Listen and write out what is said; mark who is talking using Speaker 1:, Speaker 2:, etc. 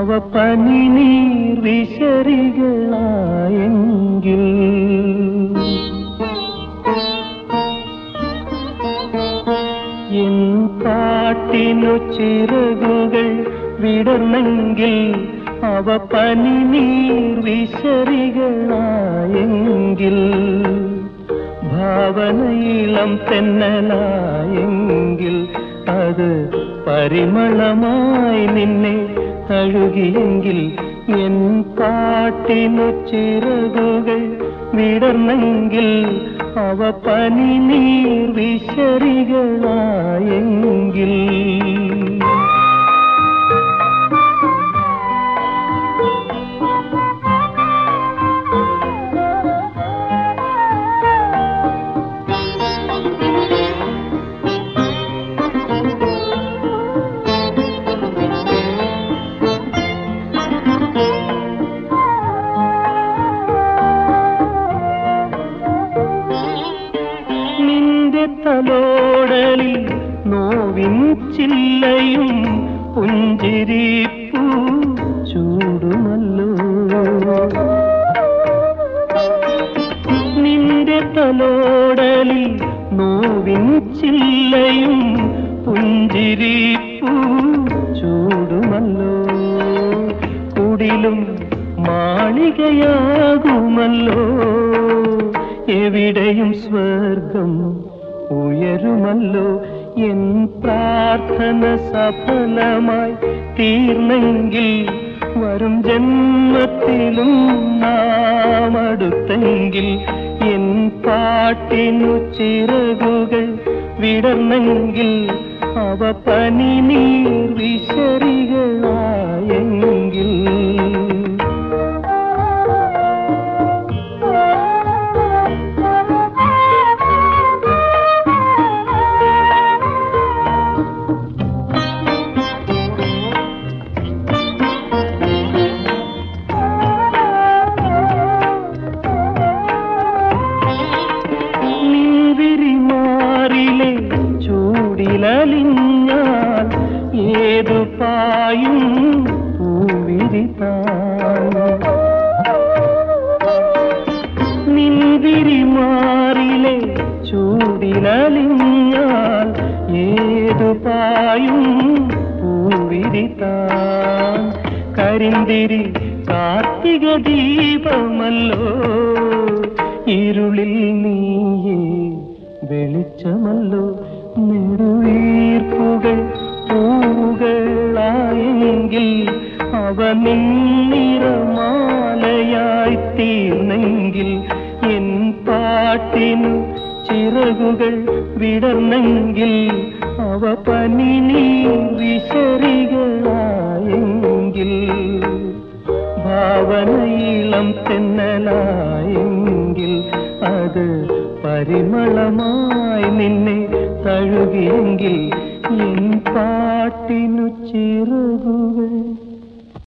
Speaker 1: അവ പനിനീർ വിശറികളായെങ്കിൽ എൻ കാട്ടിനു ചിറകുകൾ വിടർന്നെങ്കിൽ അവ പനിനീർ വിശറികളായെങ്കിൽ ഭാവനയിളം തെന്നലായെങ്കിൽ അത് പരിമളമായി നിന്നെ തഴുകിയെങ്കിൽ എൻ കാട്ടിനു ചിറകുകൾ വിടർന്നെങ്കിൽ അവ പനിനീർ വിശറികളായെങ്കിൽ നിന്റെ തലോടലിൽ നോവിൻ ചില്ലയും പുഞ്ചിരിപ്പൂ ചൂടുമല്ലോ നിന്റെ തലോടലിൽ നോവിൻ ചില്ലയും പുഞ്ചിരിപ്പൂ ചൂടുമല്ലോ കുടിലും മാളികയാകുമല്ലോ എവിടെയും സ്വർഗം ഉയരുമല്ലോ എൻ പ്രാർത്ഥന സഫലമായി തീർന്നെങ്കിൽ വരും ജന്മത്തിലും നാം അടുത്തെങ്കിൽ എൻ പാട്ടിനു ചിറകുകൾ വിടർന്നെങ്കിൽ അവ പനിനീർ വിശറികളായെങ്കിൽ നിൻവിരിമാറിലെ ചൂടിലലിഞ്ഞാൽ ഏതു പായും പൂവിരിത്താൻ നിൻവിരിമാറിലെ ചൂടിലലിഞ്ഞാൽ ഏതു പായും പൂവിരിത്താൻ കരിന്തിരി കാർത്തിക ദീപമല്ലോ ഇരുളിൽ നീയേ വെളിച്ചമല്ലോ നെടുവീർപ്പുകൾ പൂവുകളായെങ്കിൽ അവ നിന്നിറമാലയായി തീർന്നെങ്കിൽ എൻ പാട്ടിനു ചിറകുകൾ വിടർന്നെങ്കിൽ അവ പനിനീ വിശറികളായെങ്കിൽ ഭാവനയിളം തെന്നലായെങ്കിൽ അത് പരിമളമായി നിന്നെ തഴുകിയെങ്കിൽ എൻ പാട്ടിനു ചിറകു